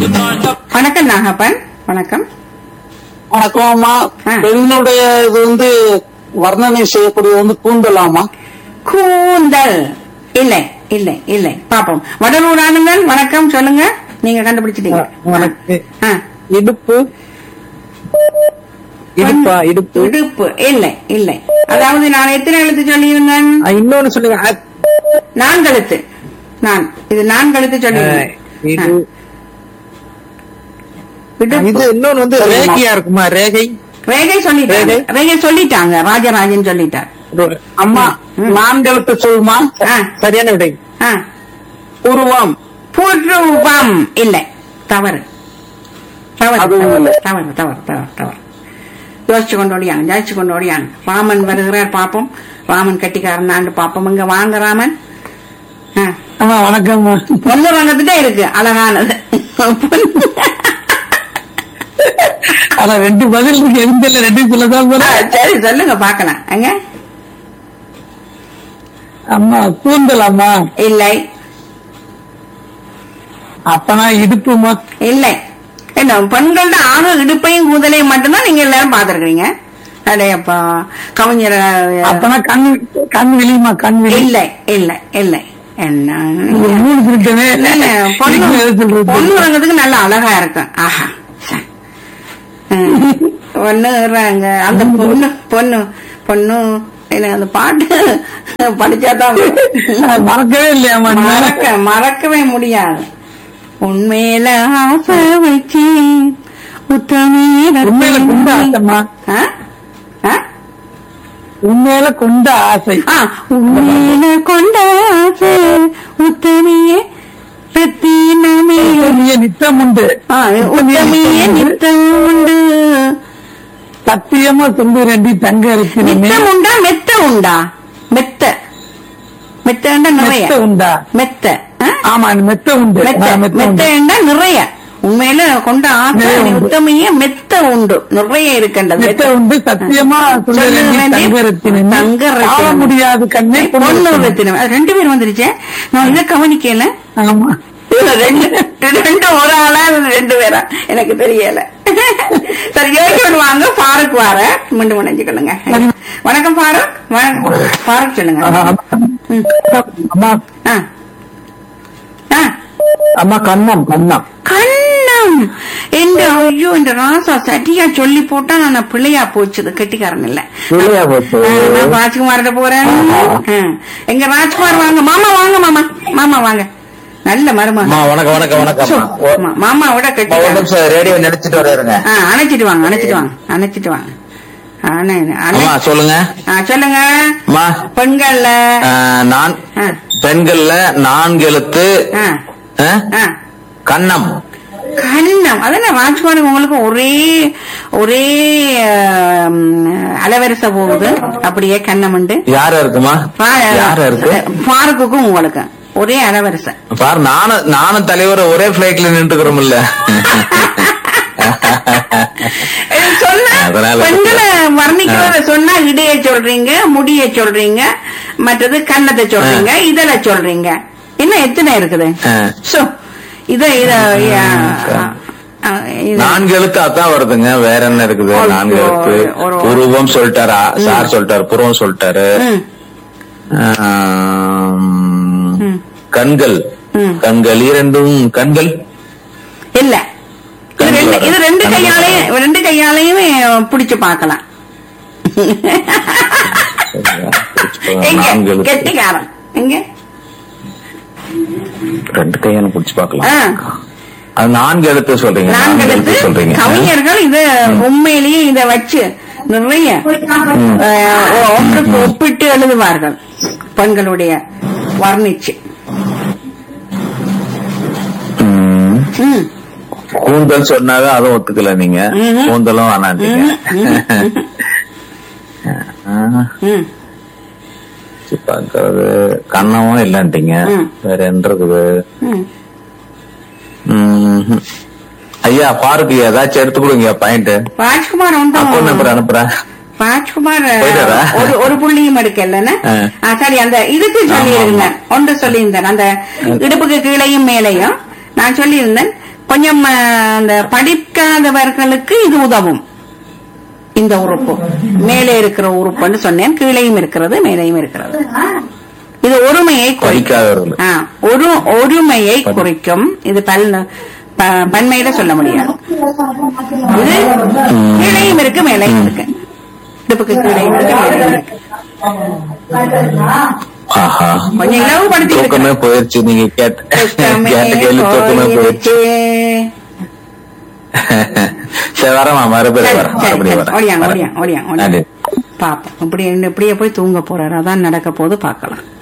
வணக்கம் நாகப்பன் வணக்கம் வணக்கம் அம்மா ஆ. பெண்ணுடைய இது வந்து வர்ணனை செய்யக்கூடியது வந்து கூந்தலாமா கூந்தல் இல்லை இல்லை இல்லை பாப்போம் வடலூர் ஆனந்தன் வணக்கம் சொல்லுங்க நீங்க கண்டுபிடிச்சிட்டீங்க வணக்கம் ஆ. இடுப்பு இடுப்பா இடுப்பு இடுப்பு இல்லை இல்லை அதாவது நான் எத்தனை எழுத்து சொல்லியிருந்தேன் ஆ, இன்னொன்னு சொல்லுங்க அ- நான்கு எழுத்து நான் இது நான்கு எழுத்து ஆ, சொல்லியிருந்தேன் இது ஆ. இடுப்பு. இது இன்னொன்னு வந்து ரேகையா இருக்குமா ரேகை ரேகை சொல்லிட்டாங்க ரேகை. ரேகை சொல்லிட்டாங்க ராஜராஜன் சொல்லிட்டார் அம்மா ம். நான்கெழுத்து சொல்லுமா ஆ. சரியான விடை ஆ. உருவம் புருவம் இல்லை தவறு தவறு அதுவும் தவறு, இல்லை. தவறு தவறு தவறு தவறு யோசிச்சு கொண்டு ஓடியாங்க ஜாயிச்சு கொண்டு ஓடியாங்க ராமன் வருகிறார் பாப்போம் ராமன் கட்டிக்காரன் ஆண்டு பாப்போம் இங்க வாங்க ராமன் ஆ. ஆமா வணக்கம் பொண்ணு ரங்கத்துட்டே இருக்கு அழகானது ஆனா ரெண்டு பதில் இருக்கு எந்த ரெண்டு சொல்லதான் ஆ, சரி சொல்லுங்க பாக்கலாம் அங்க அம்மா கூந்தல் அம்மா இல்லை அப்பனா இடுப்புமா இல்லை என்ன பெண்கள்ட்ட ஆக இடுப்பையும் கூதலையும் மட்டும்தான் நீங்க எல்லாரும் பாத்துருக்கீங்க அடையப்பா கவிஞர் அப்பனா கண் கண் விழியுமா கண் விழி இல்லை இல்லை இல்லை என்ன ஒரு மூணு திருட்டனே இல்ல, பொண்ணு பொண்ணு ரங்கத்துக்கு நல்ல அழகா இருக்கும் ஆஹா ச. ம். பொண்ணுறாங்க அந்த பொண்ணு பொண்ணு பொண்ணு எனக்கு அந்த பாட்டு படிச்சாதான் மறக்கவே இல்லையாமா மறக்க மறக்கவே முடியாது உண்மையில ஆசை வச்சு உண்மையில கொண்ட ஆசைம்மா உண்மையில கொண்ட ஆசை உண்மையில கொண்ட ஆசை உத்தமையே ரத்தினமே உத்தமிய நித்தம் உண்டு ஆ, உத்தமையே நித்தம் உண்டு சத்தியமா சொல்லு ரெண்டி தங்க இருக்கிறேன் நித்தம் உண்டா மெத்த உண்டா மெத்த மெத்தண்டா நிறைய மெத்த உண்டா மெத்த ஆ? ஆமா மெத்த உண்டு மெத்த ஆ, மெத்த உண்டு மெத்தண்டா நிறைய உண்மையில கொண்ட ஆசை நிறைய உண்டு. உத்தமையே மெத்த உண்டு நிறைய இருக்கின்றது மெத்த உண்டு சத்தியமா சொல்லு சொல்லு ரெண்டி ரெண்டி தங்க ரத்தினம் தங்க ரத்தினம். ஆள முடியாது கண்ணே பொண்ணு ரத்தினம் அது ரெண்டு பேர் வந்துருச்சே நான் இதை கவனிக்கல ஆமா இல்ல, ரெண்டு ரெண்டு ஒரு ஆளா இல்ல ரெண்டு பேரா எனக்கு தெரியல சரி ஏற்கனவே வாங்க ஃபாரூக் வார மீண்டும் இணைஞ்சுக்கணுங்க வணக்கம் ஃபாரூக் வணக்கம். ஃபாரூக் சொல்லுங்க ம். அம்மா ஆ. ஆ. அம்மா கண்ணம் கண்ணம் கண்ணம் இந்த ஐயோ இந்த ராசா சரியா சொல்லி போட்டா நான் பிள்ளையா போச்சுது கெட்டிக்காரன் இல்ல பிள்ளையா போச்சு. ஆ, நான் ராஜ்குமார்கிட்ட போறேன் ஆ. எங்க ராஜ்குமார் வாங்க மாமா வாங்க மாமா மாமா வாங்க நல்ல மருமகன் அம்மா வணக்கம் வணக்கம் வணக்கம் சோ, அம்மா. ஆமா, மாமாவோட ஒரு கெட்டிக்காரன் நிமிஷம் ரேடியோ நினைச்சிட்டு வர்றாருங்க ஆ, அணைச்சிட்டு வாங்க அணைச்சிட்டு வாங்க அணைச்சிட்டு வாங்க அணை- அணை- அம்மா சொல்லுங்க ஆ, சொல்லுங்க அம்மா பெண்கள்ல ஆ, நான் ஆ, பெண்கள்ல நான்கு எழுத்து ஆ, ஆ, ஆ. கண்ணம் கண்ணம் அதான் ராஜ்குமார் உங்களுக்கு ஒரே ஒரே ஆம், அலவரிசை போகுது அப்படியே கண்ணம் உண்டு யாரா இருக்குமா யாரா இருக்கு பாருக்குக்கும் உங்களுக்கு ஒரே அலவரிசை பாரு நானும் நானும் தலைவர் ஒரே பிளைட்ல நின்றுக்கிறோம்ல இது சொன்னா அதனால- பெண்களை வர்ணிக்கிறத சொன்னா இடைய சொல்றீங்க முடிய சொல்றீங்க மற்றது கண்ணத்தை சொல்றீங்க இதழ சொல்றீங்க இன்னும் எத்தனை இருக்குது ஆ. சோ இத இத ஆ, ஆ, இது- நான்கு எழுத்து அதான் வருதுங்க வேற என்ன இருக்குது ஒரு- நான்கு எழுத்து ஒரு- புருவம் சொல்லிட்டாரா சார் சொல்லிட்டாரு புருவம் சொல்லிட்டாரு ம், ஆம், ம். கண்கள் ம். கண்கள் இரண்டும் கண்கள் இல்ல இது ரெண்டு இது ரெண்டு கையாலையும் ரெண்டு கையாலையுமே பிடிச்சு பார்க்கலாம் எங்க நான்கு எழுத்து கெட்டிக்காரன் எங்க ரெண்டு கையால புடிச்சு பார்க்கலாம் ஆ. அது நான்கு எழுத்து சொல்றீங்க நான்கு நான்கு எழுத்து எழுத்து சொல்றீங்க கவிஞர்கள் இத உண்மையிலேயே இத வச்சு நிறைய அஹ், ஒன்றுக்கு ஒப்பிட்டு எழுதுவார்கள் பெண்களுடைய வர்ணிச்சு ம். ம். கூந்தல் சொன்னாதான் அதுவும் ஒத்துக்கல நீங்க ம்ஹும். கூந்தலும் வேணாண்டீங்க ஆ, ம். பாக்குறது கண்ணமும் இல்லன்ட்டீங்க ம். வேற என்ன இருக்குது ம். ம்ஹும். ஐயா பாருக்கு ஏதாச்சும் எடுத்து கொடுங்க பாயிண்ட் ராஜ்குமார் அக்கௌண்ட் நம்பர் ஒன்றும் அனுப்புறேன் ராஜ்குமார் போயிட்டாரா? ஒரு ஒரு புள்ளியும் எடுக்கலன்னு ஆ. ஆ, சரி அந்த இதுக்கு சொல்லியிருந்தேன் ஒன்று சொல்லியிருந்தேன் அந்த இடுப்புக்கு கீழையும் மேலையும் நான் சொல்லியிருந்தேன் கொஞ்சம் அஹ், அந்த படிக்காதவர்களுக்கு இது உதவும் இந்த உறுப்பு மேலே இருக்கிற உறுப்புன்னு சொன்னேன் கீழேயும் இருக்கிறது மேலேயும் இருக்கிறது இது ஒருமையை குறிக்கும் படிக்காதவர்கள் ஆ, ஒரு ஒருமையை குறிக்கும் இது பல் ப- பன்மையில சொல்ல முடியாது இது கீழையும் இருக்கு மேலையும் இருக்கு இடுப்புக்கு கீழையும் இருக்கு மேலையும் இருக்கு ஆஹா கொஞ்சம் இலவுபடுத்தி தூக்கமே இருக்கு. போயிருச்சு நீங்க கேட்ட தூக்கமே கேட்ட கேள்வி தூக்கமே போயிருச்சு போயிருச்சு. சரி வரமா மறுபடியும் சரி, வரேன் சரி, மறுபடியும் சரி. ஓடியாங்க, வரேன் ஓடியாங்க, ஓடியாங்க, நன்றி ஓடியாங்க. பாப்போம் இப்படி இப்படியே போய் தூங்க போறாரு அதான் நடக்க போது பார்க்கலாம்